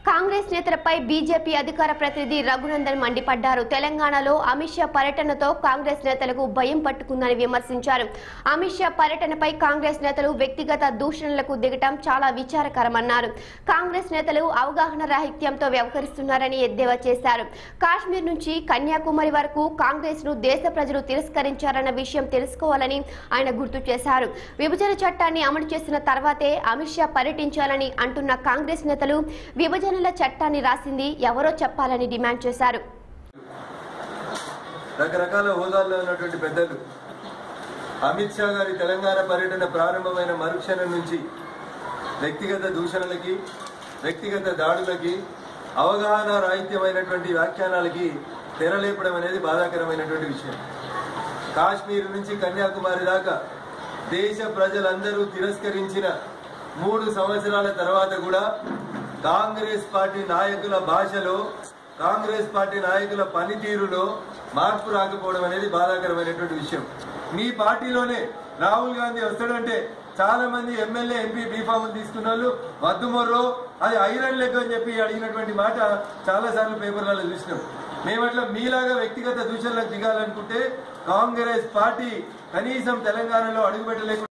కాంగ్రెస్ నేతలపై బీజేపీ అధికార ప్రతినిధి రఘునందన్ మండిపడ్డారు తెలంగాణలో అమిత్ షా పర్యటనతో కాంగ్రెస్ నేతలకు భయం పట్టుకుందని విమర్శించారు అమిత్ షా పర్యటనపై కాంగ్రెస్ నేతలు వ్యక్తిగత దూషణలకు దిగటం చాలా విచారకరమన్నారు కాంగ్రెస్ నేతలు అవగాహన రాహిత్యంతో వ్యవహరిస్తున్నారని ఎద్దేవా చేశారు కాశ్మీర్ నుంచి కన్యాకుమారి వరకు కాంగ్రెస్ ను దేశ ప్రజలు తిరస్కరించారన్న విషయం తెలుసుకోవాలని ఆయన గుర్తు చేశారు విభజన చట్టాన్ని అమలు చేసిన తర్వాతే అమిత్ షా పర్యటించాలని అంటున్న కాంగ్రెస్ నేతలు విభజనల చట్టాన్ని రాసింది ఎవరో చెప్పాలని డిమాండ్ చేశారు రకరకాల హోదాల్లో ఉన్నటువంటి పెద్దలు అమిత్ షా గారి తెలంగాణ పర్యటన ప్రారంభమైన మరుక్షణం నుంచి వ్యక్తిగత దూషణలకి వ్యక్తిగత దాడులకి అవగాహన రాహిత్యమైనటువంటి వ్యాఖ్యానాలకి తెరలేపడం అనేది బాధాకరమైనటువంటి విషయం కాశ్మీర్ నుంచి కన్యాకుమారి దాకా దేశ ప్రజలందరూ తిరస్కరించిన మూడు సంవత్సరాల తర్వాత కూడా కాంగ్రెస్ పార్టీ నాయకుల భాషలో కాంగ్రెస్ పార్టీ నాయకుల పనితీరులో మార్పు రాకపోవడం అనేది బాధాకరమైనటువంటి విషయం మీ పార్టీలోనే రాహుల్ గాంధీ వస్తాడంటే చాలా మంది ఎమ్మెల్యే ఎంపీ బీఫామ్ తీసుకున్న వాళ్ళు వద్దు మొర్రో అది ఐరన్ లెక్క అని చెప్పి అడిగినటువంటి మాట చాలా సార్లు పేపర్లలో చూసినాం మేమట్లా మీలాగా వ్యక్తిగత దూషణలకు దిగాలనుకుంటే కాంగ్రెస్ పార్టీ కనీసం తెలంగాణలో అడుగుపెట్టలేకుండా